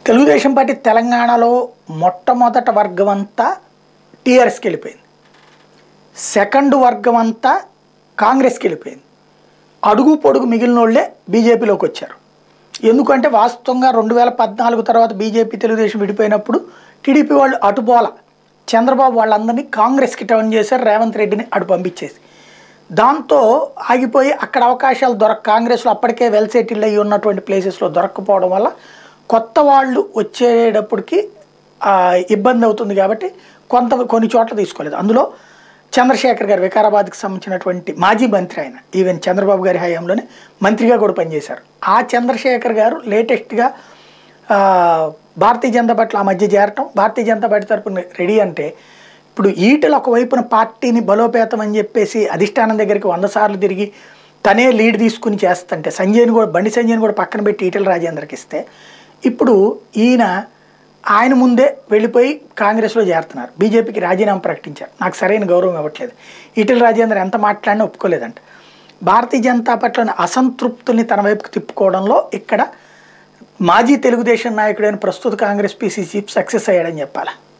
Telugu Desam party తెలంగాణలో మొట్టమొదట వర్గం అంతా టీఆర్ఎస్కి వెళ్ళిపోయింది సెకండ్ వర్గం అంతా కాంగ్రెస్కి వెళ్ళిపోయింది అడుగు పొడుగు మిగిలిన వాళ్ళే బీజేపీలోకి వచ్చారు ఎందుకంటే వాస్తవంగా రెండు వేల పద్నాలుగు తర్వాత బీజేపీ తెలుగుదేశం విడిపోయినప్పుడు టీడీపీ వాళ్ళు అటుపోల చంద్రబాబు వాళ్ళందరినీ కాంగ్రెస్కి టర్న్ చేశారు రేవంత్ రెడ్డిని అటు పంపించేసి దాంతో ఆగిపోయి అక్కడ అవకాశాలు దొరక కాంగ్రెస్లో అప్పటికే వెల్ సెటిల్ అయ్యి ఉన్నటువంటి ప్లేసెస్లో దొరకకపోవడం వల్ల కొత్త వాళ్ళు వచ్చేటప్పటికి ఆ, ఇబ్బంది అవుతుంది కాబట్టి కొంత కొన్ని చోట్ల తీసుకోలేదు అందులో చంద్రశేఖర్ గారు వికారాబాద్కి సంబంధించినటువంటి మాజీ మంత్రి ఆయన ఈవెన్ చంద్రబాబు గారి హయాంలోనే మంత్రిగా కూడా పనిచేశారు ఆ చంద్రశేఖర్ గారు లేటెస్ట్గా ఆ, భారతీయ జనతా పార్టీలో ఆ మధ్య చేరటం భారతీయ జనతా పార్టీ తరపున రెడీ అంటే ఇప్పుడు ఈటలు ఒకవైపున పార్టీని బలోపేతం అని చెప్పేసి అధిష్టానం దగ్గరికి వంద సార్లు తిరిగి తనే లీడ్ తీసుకుని చేస్తుంటే సంజయ్ని కూడా బండి సంజయ్ని కూడా పక్కన పెట్టి ఈటల రాజేందర్కి ఇస్తే ఇప్పుడు ఈయన ఆయన ముందే వెళ్ళిపోయి కాంగ్రెస్లో చేరుతున్నారు బీజేపీకి రాజీనామా ప్రకటించారు నాకు సరైన గౌరవం ఇవ్వట్లేదు ఈటల రాజేందర్ ఎంత మాట్లాడినా ఒప్పుకోలేదంట భారతీయ జనతా పార్టీలోని అసంతృప్తుల్ని తన వైపుకి తిప్పుకోవడంలో ఇక్కడ మాజీ తెలుగుదేశం నాయకుడైన ప్రస్తుత కాంగ్రెస్ పీసీ చీఫ్ సక్సెస్ అయ్యాడని చెప్పాలి